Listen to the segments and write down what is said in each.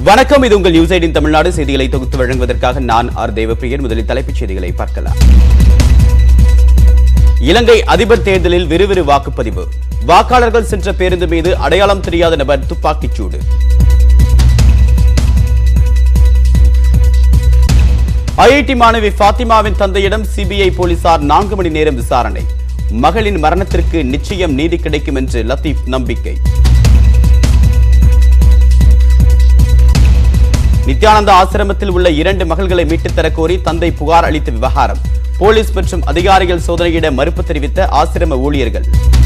வணக்கம் இது உங்கள் நியூஸ் எயிட்டின் தமிழ்நாடு செய்திகளை தொகுத்து வழங்குவதற்காக நான் ஆர் தேவப்பிரியன் முதலில் தலைப்புச் செய்திகளை பார்க்கலாம் இலங்கை அதிபர் தேர்தலில் விறுவிறு வாக்குப்பதிவு வாக்காளர்கள் சென்ற பேருந்து மீது அடையாளம் தெரியாத நபர் துப்பாக்கிச் சூடு ஐஐடி மாணவி ஃபாத்திமாவின் தந்தையிடம் சிபிஐ போலீசார் நான்கு மணி நேரம் விசாரணை மகளின் மரணத்திற்கு நிச்சயம் நீதி கிடைக்கும் என்று லத்தீப் நம்பிக்கை நித்யானந்தா ஆசிரமத்தில் உள்ள இரண்டு மகள்களை மீட்டுத் தரக் கோரி தந்தை புகார் அளித்த விவகாரம் போலீஸ் மற்றும் அதிகாரிகள் சோதனையிட மறுப்பு தெரிவித்த ஆசிரம ஊழியர்கள்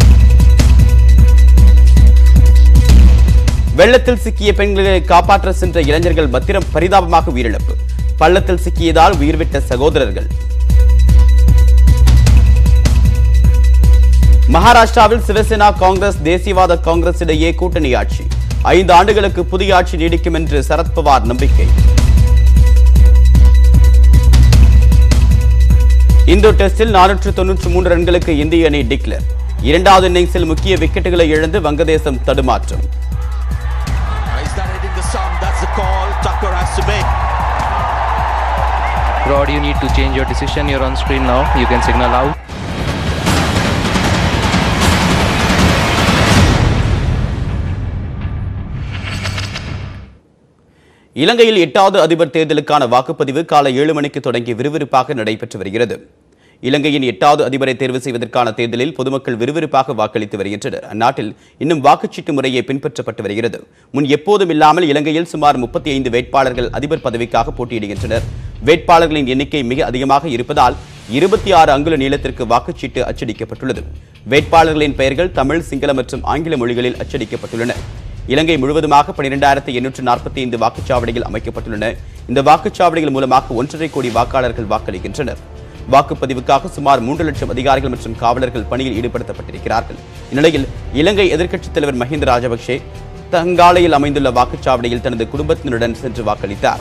வெள்ளத்தில் சிக்கிய பெண்களை காப்பாற்ற சென்ற இளைஞர்கள் பத்திரம் பரிதாபமாக உயிரிழப்பு பள்ளத்தில் சிக்கியதால் உயிர்விட்ட சகோதரர்கள் மகாராஷ்டிராவில் சிவசேனா காங்கிரஸ் தேசியவாத காங்கிரஸ் இடையே கூட்டணி ஆட்சி ஐந்து ஆண்டுகளுக்கு புதிய ஆட்சி நீடிக்கும் என்று சரத்பவார் நம்பிக்கை இந்தோ டெஸ்டில் நானூற்று தொன்னூற்று மூன்று ரன்களுக்கு இந்திய அணி டிக்ளேர் இரண்டாவது இன்னிங்ஸில் முக்கிய விக்கெட்டுகளை இழந்து வங்கதேசம் தடுமாற்றம் Is that hitting the sun? That's the call Tucker has to make. Rod, you need to change your decision. You're on screen now. You can signal out. இலங்கையில் எட்டாவது அதிபர் தேர்தலுக்கான வாக்குப்பதிவு காலை ஏழு மணிக்கு தொடங்கி விறுவிறுப்பாக நடைபெற்று வருகிறது இலங்கையின் எட்டாவது அதிபரை தேர்வு செய்வதற்கான தேர்தலில் பொதுமக்கள் விறுவிறுப்பாக வாக்களித்து வருகின்றனர் அந்நாட்டில் இன்னும் வாக்குச்சீட்டு முறையே பின்பற்றப்பட்டு வருகிறது முன் எப்போதும் இல்லாமல் இலங்கையில் சுமார் முப்பத்தி ஐந்து வேட்பாளர்கள் அதிபர் பதவிக்காக போட்டியிடுகின்றனர் வேட்பாளர்களின் எண்ணிக்கை மிக அதிகமாக இருப்பதால் இருபத்தி ஆறு அங்குல நீளத்திற்கு வாக்குச்சீட்டு அச்சடிக்கப்பட்டுள்ளது வேட்பாளர்களின் பெயர்கள் தமிழ் சிங்கள மற்றும் ஆங்கில மொழிகளில் அச்சடிக்கப்பட்டுள்ளன இலங்கை முழுவதுமாக பனிரெண்டாயிரத்தி எண்ணூற்று நாற்பத்தி ஐந்து வாக்குச்சாவடிகள் அமைக்கப்பட்டுள்ளன இந்த வாக்குச்சாவடிகள் மூலமாக ஒன்றரை கோடி வாக்காளர்கள் வாக்களிக்கின்றனர் வாக்குப்பதிவுக்காக சுமார் மூன்று லட்சம் அதிகாரிகள் மற்றும் காவலர்கள் பணியில் ஈடுபடுத்தப்பட்டிருக்கிறார்கள் இந்நிலையில் இலங்கை எதிர்க்கட்சித் தலைவர் மஹிந்த ராஜபக்சே தங்காலையில் அமைந்துள்ள வாக்குச்சாவடியில் தனது குடும்பத்தினருடன் சென்று வாக்களித்தார்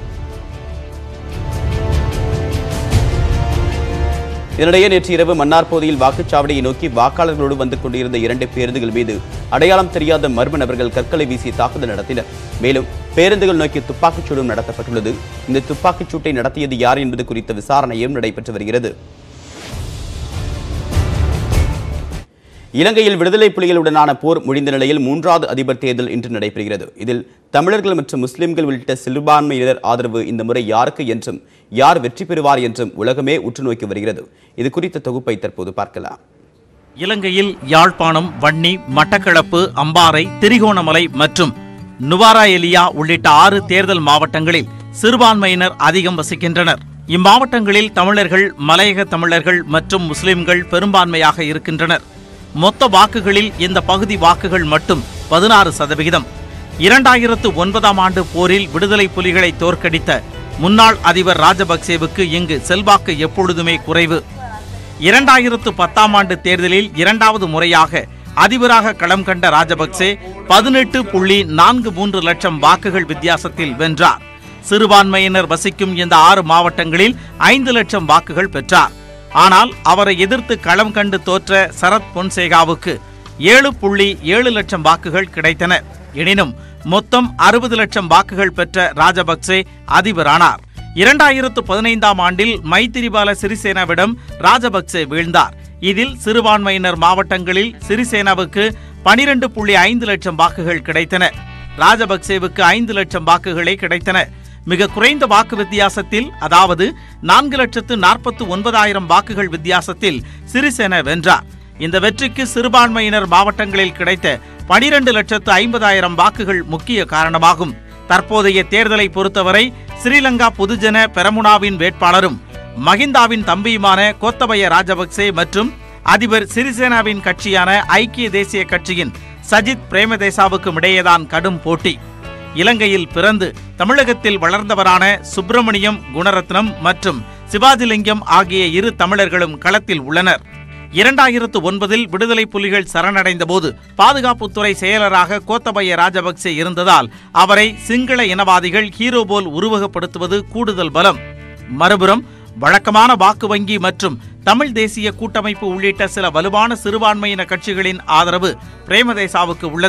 இதனிடையே நேற்று இரவு மன்னார் பகுதியில் வாக்குச்சாவடியை நோக்கி வாக்காளர்களோடு வந்து கொண்டிருந்த இரண்டு பேருந்துகள் மீது அடையாளம் தெரியாத மர்ம நபர்கள் கற்களை வீசி தாக்குதல் நடத்தினர் மேலும் பேருந்துகள் நோக்கி துப்பாக்கிச் சூடும் நடத்தப்பட்டுள்ளது இந்த துப்பாக்கிச் சூட்டை நடத்தியது யார் என்பது குறித்த விசாரணையும் நடைபெற்று வருகிறது இலங்கையில் விடுதலை புலிகளுடனான போர் முடிந்த நிலையில் மூன்றாவது அதிபர் தேர்தல் இன்று நடைபெறுகிறது இதில் தமிழர்கள் மற்றும் முஸ்லிம்கள் உள்ளிட்ட சிறுபான்மையினர் ஆதரவு இந்த முறை யாருக்கு என்றும் யார் வெற்றி பெறுவார் என்றும் உலகமே உற்று நோக்கி வருகிறது இது குறித்த தொகுப்பை தற்போது பார்க்கலாம் இலங்கையில் யாழ்ப்பாணம் வன்னி மட்டக்களப்பு அம்பாறை திரிகோணமலை மற்றும் நுவாரா எலியா உள்ளிட்ட ஆறு தேர்தல் மாவட்டங்களில் சிறுபான்மையினர் அதிகம் வசிக்கின்றனர் இம்மாவட்டங்களில் தமிழர்கள் மலையக தமிழர்கள் மற்றும் முஸ்லிம்கள் பெரும்பான்மையாக இருக்கின்றனர் மொத்த வாக்குகளில் இந்த பகுதி வாக்குகள் மட்டும் பதினாறு சதவிகிதம் இரண்டாயிரத்து ஒன்பதாம் ஆண்டு போரில் விடுதலை புலிகளை தோற்கடித்த முன்னாள் அதிபர் ராஜபக்சேவுக்கு இங்கு செல்வாக்கு எப்பொழுதுமே குறைவு இரண்டாயிரத்து பத்தாம் ஆண்டு தேர்தலில் இரண்டாவது முறையாக அதிபராக களம் கண்ட ராஜபக்சே பதினெட்டு புள்ளி நான்கு மூன்று லட்சம் வாக்குகள் வித்தியாசத்தில் வென்றார் சிறுபான்மையினர் வசிக்கும் இந்த ஆறு மாவட்டங்களில் ஐந்து லட்சம் வாக்குகள் பெற்றார் ஆனால் அவரை எதிர்த்து களம் கண்டு தோற்ற சரத் பொன்சேகாவுக்கு ஏழு புள்ளி ஏழு லட்சம் வாக்குகள் கிடைத்தன எனினும் மொத்தம் அறுபது லட்சம் வாக்குகள் பெற்ற ராஜபக்சே அதிபரானார் இரண்டாயிரத்து பதினைந்தாம் ஆண்டில் மைத்திரிபால சிறிசேனாவிடம் ராஜபக்சே வீழ்ந்தார் இதில் சிறுபான்மையினர் மாவட்டங்களில் சிறிசேனாவுக்கு பனிரெண்டு புள்ளி ஐந்து லட்சம் வாக்குகள் கிடைத்தன ராஜபக்சேவுக்கு ஐந்து லட்சம் வாக்குகளே கிடைத்தன மிக குறைந்த வாக்கு வித்தியாசத்தில் அதாவது நான்கு லட்சத்து நாற்பத்து ஒன்பதாயிரம் வாக்குகள் வித்தியாசத்தில் சிறிசேன வென்றார் இந்த வெற்றிக்கு சிறுபான்மையினர் மாவட்டங்களில் கிடைத்த பனிரெண்டு லட்சத்து ஐம்பதாயிரம் வாக்குகள் முக்கிய காரணமாகும் தற்போதைய தேர்தலை பொறுத்தவரை ஸ்ரீலங்கா பொதுஜன பெரமுனாவின் வேட்பாளரும் மகிந்தாவின் தம்பியுமான கோத்தபய ராஜபக்சே மற்றும் அதிபர் சிறிசேனாவின் கட்சியான ஐக்கிய தேசிய கட்சியின் சஜித் பிரேமதேசாவுக்கும் இடையேதான் கடும் போட்டி இலங்கையில் பிறந்து தமிழகத்தில் வளர்ந்தவரான சுப்பிரமணியம் குணரத்னம் மற்றும் சிவாஜிலிங்கம் ஆகிய இரு தமிழர்களும் களத்தில் உள்ளனர் இரண்டாயிரத்து ஒன்பதில் விடுதலை புலிகள் சரணடைந்த போது பாதுகாப்புத்துறை செயலராக கோத்தபய ராஜபக்சே இருந்ததால் அவரை சிங்கள இனவாதிகள் ஹீரோ போல் உருவகப்படுத்துவது கூடுதல் பலம் மறுபுறம் வழக்கமான வாக்கு வங்கி மற்றும் தமிழ் தேசிய கூட்டமைப்பு உள்ளிட்ட சில வலுவான சிறுபான்மையின கட்சிகளின் ஆதரவு பிரேமதேசாவுக்கு உள்ளது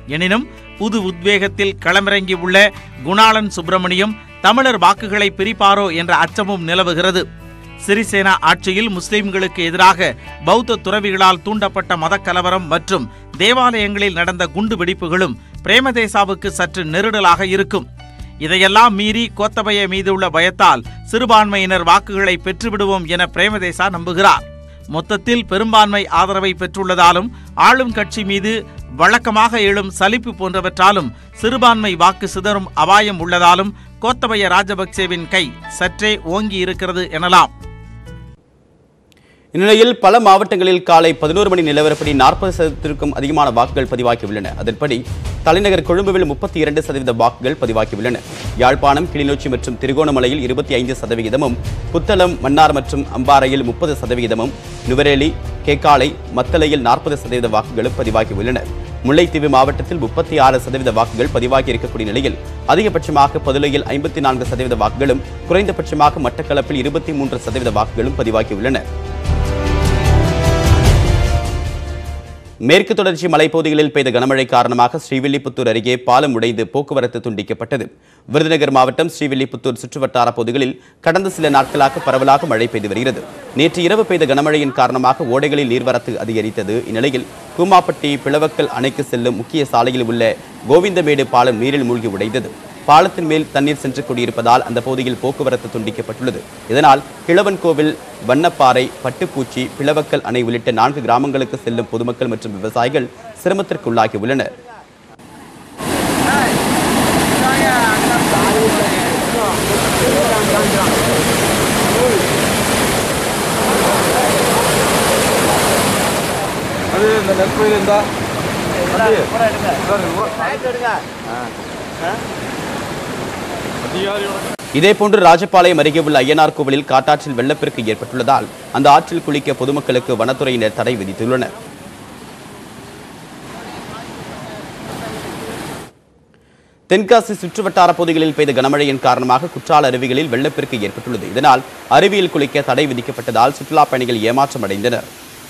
எனினும் புது உத்வேகத்தில் களமிறங்கியுள்ள குணாளன் சுப்பிரமணியம் தமிழர் வாக்குகளை பிரிப்பாரோ என்ற அச்சமும் நிலவுகிறது சிறிசேனா ஆட்சியில் முஸ்லிம்களுக்கு எதிராக பௌத்த துறவிகளால் தூண்டப்பட்ட மதக்கலவரம் மற்றும் தேவாலயங்களில் நடந்த குண்டு வெடிப்புகளும் பிரேமதேசாவுக்கு சற்று நெருடலாக இருக்கும் இதையெல்லாம் மீறி கோத்தபய மீது உள்ள பயத்தால் சிறுபான்மையினர் வாக்குகளை பெற்றுவிடுவோம் என பிரேமதேசா நம்புகிறார் மொத்தத்தில் பெரும்பான்மை ஆதரவை பெற்றுள்ளதாலும் ஆளும் கட்சி மீது வழக்கமாக எழும் சலிப்பு போன்றவற்றாலும் சிறுபான்மை வாக்கு சிதறும் அபாயம் உள்ளதாலும் கோத்தபய ராஜபக்சேவின் கை சற்றே ஓங்கி இருக்கிறது எனலாம் இந்நிலையில் பல மாவட்டங்களில் காலை பதினோரு மணி நிலவரப்படி நாற்பது சதவீதத்திற்கும் அதிகமான வாக்குகள் பதிவாகியுள்ளன அதன்படி தலைநகர் கொழும்புவில் முப்பத்தி இரண்டு சதவீத வாக்குகள் பதிவாகியுள்ளன யாழ்ப்பாணம் கிளிநொச்சி மற்றும் திருகோணமலையில் இருபத்தி ஐந்து சதவிகிதமும் புத்தளம் மன்னார் மற்றும் அம்பாறையில் முப்பது சதவிகிதமும் நுவரேலி கேக்காலை மத்தளையில் நாற்பது சதவீத வாக்குகளும் பதிவாகியுள்ளன முல்லைத்தீவு மாவட்டத்தில் முப்பத்தி ஆறு சதவீத வாக்குகள் பதிவாகி இருக்கக்கூடிய நிலையில் அதிகபட்சமாக பதுளையில் ஐம்பத்தி நான்கு சதவீத வாக்குகளும் குறைந்தபட்சமாக மட்டக்களப்பில் இருபத்தி மூன்று சதவீத வாக்குகளும் பதிவாகியுள்ளன மேற்கு தொடர்ச்சி மலைப்பகுதிகளில் பெய்த கனமழை காரணமாக ஸ்ரீவில்லிபுத்தூர் அருகே பாலம் உடைந்து போக்குவரத்து துண்டிக்கப்பட்டது விருதுநகர் மாவட்டம் ஸ்ரீவில்லிபுத்தூர் சுற்றுவட்டார பகுதிகளில் கடந்த சில நாட்களாக பரவலாக மழை பெய்து வருகிறது நேற்று இரவு பெய்த கனமழையின் காரணமாக ஓடைகளில் நீர்வரத்து அதிகரித்தது இந்நிலையில் கூமாப்பட்டி பிளவக்கல் அணைக்கு செல்லும் முக்கிய சாலையில் உள்ள கோவிந்தமேடு பாலம் நீரில் மூழ்கி உடைந்தது பாலத்தின் மேல் தண்ணீர் சென்று கொண்டிருப்பதால் அந்த பகுதியில் போக்குவரத்து துண்டிக்கப்பட்டுள்ளது இதனால் கிழவன் கோவில் வண்ணப்பாறை பட்டுப்பூச்சி பிளவக்கல் அணை உள்ளிட்ட நான்கு கிராமங்களுக்கு செல்லும் பொதுமக்கள் மற்றும் விவசாயிகள் சிரமத்திற்கு உள்ளாகி உள்ளனர் அது இந்த நெற்பயிர் இருந்தா இதேபோன்று ராஜபாளையம் அருகே உள்ள ஐயனார் கோவிலில் காட்டாற்றில் வெள்ளப்பெருக்கு ஏற்பட்டுள்ளதால் அந்த ஆற்றில் குளிக்க பொதுமக்களுக்கு வனத்துறையினர் தடை விதித்துள்ளனர் தென்காசி சுற்றுவட்டார பகுதிகளில் பெய்த கனமழையின் காரணமாக குற்றால அருவிகளில் வெள்ளப்பெருக்கு ஏற்பட்டுள்ளது இதனால் அருவியில் குளிக்க தடை விதிக்கப்பட்டதால் சுற்றுலாப் பயணிகள் ஏமாற்றம் அடைந்தனர்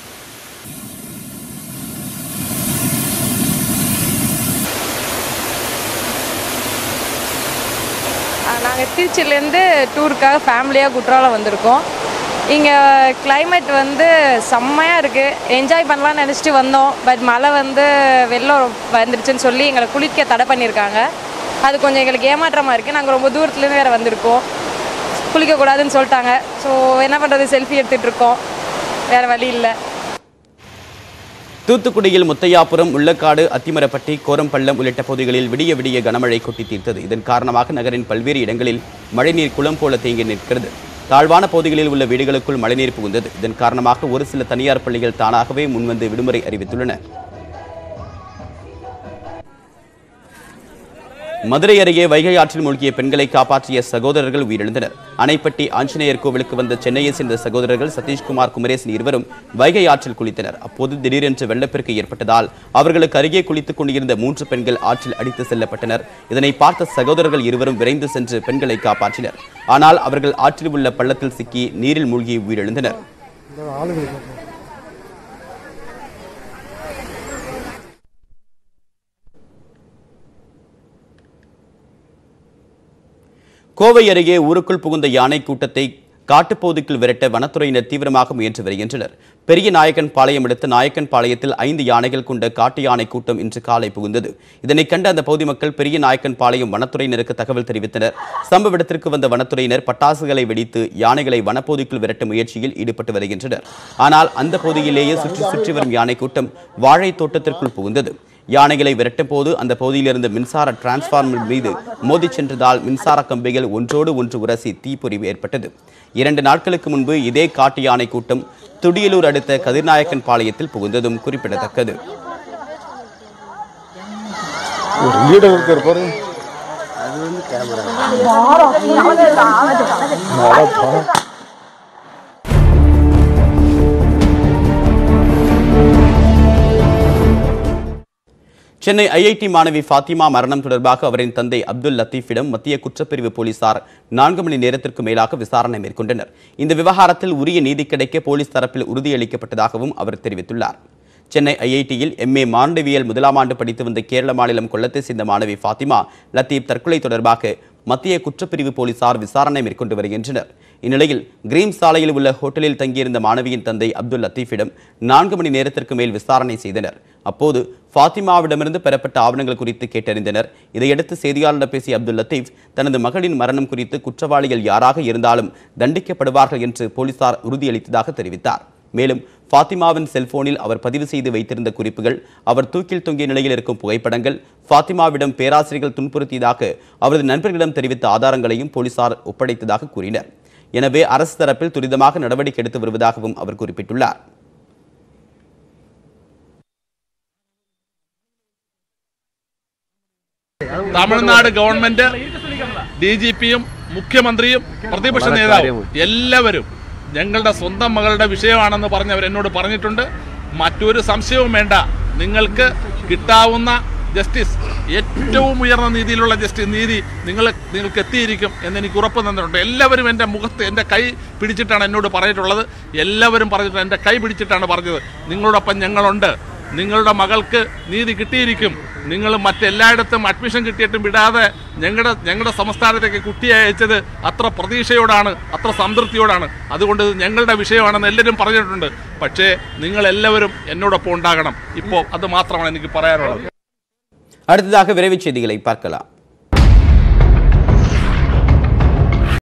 நாங்கள் திருச்சியிலேருந்து டூருக்காக ஃபேமிலியாக குற்றாலம் வந்திருக்கோம் இங்கே climate வந்து செம்மையாக இருக்குது என்ஜாய் பண்ணலாம்னு நினச்சிட்டு வந்தோம் பட் மழை வந்து வெள்ளம் வந்துருச்சுன்னு சொல்லி எங்களை குளிக்க தடை பண்ணியிருக்காங்க அது கொஞ்சம் எங்களுக்கு ஏமாற்றமாக இருக்குது நாங்கள் ரொம்ப தூரத்துலேருந்து வேறு வந்திருக்கோம் குளிக்கக்கூடாதுன்னு சொல்லிட்டாங்க ஸோ என்ன பண்ணுறது செல்ஃபி எடுத்துகிட்டு இருக்கோம் வேறு வழி இல்லை தூத்துக்குடியில் முத்தையாபுரம் உள்ளக்காடு அத்திமரப்பட்டி கோரம்பள்ளம் உள்ளிட்ட பகுதிகளில் விடிய விடிய கனமழை கொட்டி தீர்த்தது இதன் காரணமாக நகரின் பல்வேறு இடங்களில் மழைநீர் குளம் போல தேங்கி நிற்கிறது தாழ்வான பகுதிகளில் உள்ள வீடுகளுக்குள் மழைநீர் புகுந்தது இதன் காரணமாக ஒரு சில தனியார் பள்ளிகள் தானாகவே முன்வந்து விடுமுறை அறிவித்துள்ளன மதுரை அருகே வைகை ஆற்றில் மூழ்கிய பெண்களை காப்பாற்றிய சகோதரர்கள் உயிரிழந்தனர் அணைப்பட்டி ஆஞ்சநேயர் கோவிலுக்கு வந்த சென்னையை சேர்ந்த சகோதரர்கள் சதீஷ்குமார் குமரேசன் இருவரும் வைகை ஆற்றில் குளித்தனர் அப்போது திடீரென்று வெள்ளப்பெருக்கு ஏற்பட்டதால் அவர்களுக்கு அருகே குளித்துக் கொண்டிருந்த மூன்று பெண்கள் ஆற்றில் அடித்து செல்லப்பட்டனர் இதனை பார்த்த சகோதரர்கள் இருவரும் விரைந்து சென்று பெண்களை காப்பாற்றினர் ஆனால் அவர்கள் ஆற்றில் உள்ள பள்ளத்தில் சிக்கி நீரில் மூழ்கி உயிரிழந்தனர் கோவை அருகே ஊருக்குள் புகுந்த யானை கூட்டத்தை காட்டுப்பகுதிக்குள் விரட்ட வனத்துறையினர் தீவிரமாக முயன்று வருகின்றனர் பெரிய நாயக்கன் பாளையம் அடுத்த நாயக்கன் பாளையத்தில் ஐந்து யானைகள் கொண்ட காட்டு யானை கூட்டம் இன்று காலை புகுந்தது இதனை கண்ட அந்த பகுதி மக்கள் பெரிய நாயக்கன் பாளையம் வனத்துறையினருக்கு தகவல் தெரிவித்தனர் சம்பவ இடத்திற்கு வந்த வனத்துறையினர் பட்டாசுகளை வெடித்து யானைகளை வனப்பகுதிக்குள் விரட்ட முயற்சியில் ஈடுபட்டு வருகின்றனர் ஆனால் அந்த பகுதியிலேயே சுற்றி சுற்றி வரும் யானை கூட்டம் வாழை தோட்டத்திற்குள் புகுந்தது யானைகளை விரட்டும் போது அந்த பகுதியில் இருந்த மின்சார டிரான்ஸ்பார்மர் மீது மோதிச் சென்றதால் மின்சார கம்பிகள் ஒன்றோடு ஒன்று உரசி தீப்பொறி ஏற்பட்டது இரண்டு நாட்களுக்கு முன்பு இதே காட்டு யானை கூட்டம் துடியலூர் அடுத்த கதிர்நாயக்கன் பாளையத்தில் புகுந்ததும் குறிப்பிடத்தக்கது ஒரு லீடர் இருக்கார் பாருங்க சென்னை ஐஐடி மாணவி ஃபாத்திமா மரணம் தொடர்பாக அவரின் தந்தை அப்துல் லத்தீஃபிடம் மத்திய குற்றப்பிரிவு போலீசார் நான்கு மணி நேரத்திற்கு மேலாக விசாரணை மேற்கொண்டனர் இந்த விவகாரத்தில் உரிய நீதி கிடைக்க போலீஸ் தரப்பில் உறுதியளிக்கப்பட்டதாகவும் அவர் தெரிவித்துள்ளார் சென்னை ஐஐடியில் எம்ஏ மானுடவியல் முதலாம் ஆண்டு படித்து வந்த கேரள மாநிலம் கொல்லத்தை சேர்ந்த மாணவி ஃபாத்திமா லத்தீப் தற்கொலை தொடர்பாக மத்திய குற்றப்பிரிவு போலீசார் விசாரணை மேற்கொண்டு வருகின்றனர் இந்நிலையில் கிரீம் சாலையில் உள்ள ஹோட்டலில் தங்கியிருந்த மாணவியின் தந்தை அப்துல் லத்தீஃபிடம் நான்கு மணி நேரத்திற்கு மேல் விசாரணை செய்தனர் அப்போது ஃபாத்திமாவிடமிருந்து பெறப்பட்ட ஆவணங்கள் குறித்து கேட்டறிந்தனர் இதையடுத்து செய்தியாளரிடம் பேசிய அப்துல் லத்தீப் தனது மகளின் மரணம் குறித்து குற்றவாளிகள் யாராக இருந்தாலும் தண்டிக்கப்படுவார்கள் என்று போலீசார் உறுதியளித்ததாக தெரிவித்தார் மேலும் ஃபாத்திமாவின் செல்போனில் அவர் பதிவு செய்து வைத்திருந்த குறிப்புகள் அவர் தூக்கில் தொங்கிய நிலையில் இருக்கும் புகைப்படங்கள் ஃபாத்திமாவிடம் பேராசிரியர்கள் துன்புறுத்தியதாக அவரது நண்பர்களிடம் தெரிவித்த ஆதாரங்களையும் போலீசார் ஒப்படைத்ததாக கூறினர் எனவே அரசு தரப்பில் துரிதமாக நடவடிக்கை எடுத்து வருவதாகவும் அவர் குறிப்பிட்டுள்ளார் തമിഴ്നാട് ഗവൺമെന്റ് ഡി ജി പിയും മുഖ്യമന്ത്രിയും പ്രതിപക്ഷ നേതാവും എല്ലാവരും ഞങ്ങളുടെ സ്വന്തം മകളുടെ വിഷയമാണെന്ന് പറഞ്ഞ് അവർ എന്നോട് പറഞ്ഞിട്ടുണ്ട് മറ്റൊരു സംശയവും വേണ്ട നിങ്ങൾക്ക് കിട്ടാവുന്ന ജസ്റ്റിസ് ഏറ്റവും ഉയർന്ന നീതിയിലുള്ള ജസ്റ്റിസ് നീതി നിങ്ങൾ നിങ്ങൾക്ക് എത്തിയിരിക്കും എന്ന് എനിക്ക് ഉറപ്പ് തന്നിട്ടുണ്ട് എല്ലാവരും എൻ്റെ മുഖത്ത് എൻ്റെ കൈ പിടിച്ചിട്ടാണ് എന്നോട് പറഞ്ഞിട്ടുള്ളത് എല്ലാവരും പറഞ്ഞിട്ട് എൻ്റെ കൈ പിടിച്ചിട്ടാണ് പറഞ്ഞത് നിങ്ങളോടൊപ്പം ഞങ്ങളുണ്ട് നിങ്ങളുടെ മകൾക്ക് നീതി കിട്ടിയിരിക്കും നിങ്ങൾ മറ്റെല്ലായിടത്തും അഡ്മിഷൻ കിട്ടിയിട്ടും വിടാതെ ഞങ്ങളുടെ ഞങ്ങളുടെ സംസ്ഥാനത്തേക്ക് കുട്ടിയെ അയച്ചത് അത്ര പ്രതീക്ഷയോടാണ് അത്ര സംതൃപ്തിയോടാണ് അതുകൊണ്ട് ഇത് ഞങ്ങളുടെ വിഷയമാണെന്ന് എല്ലാവരും പറഞ്ഞിട്ടുണ്ട് പക്ഷേ നിങ്ങൾ എല്ലാവരും എന്നോടൊപ്പം ഉണ്ടാകണം ഇപ്പോൾ അത് മാത്രമാണ് എനിക്ക് പറയാനുള്ളത് அடுத்ததாக விரைவுச் செய்திகளை பார்க்கலாம்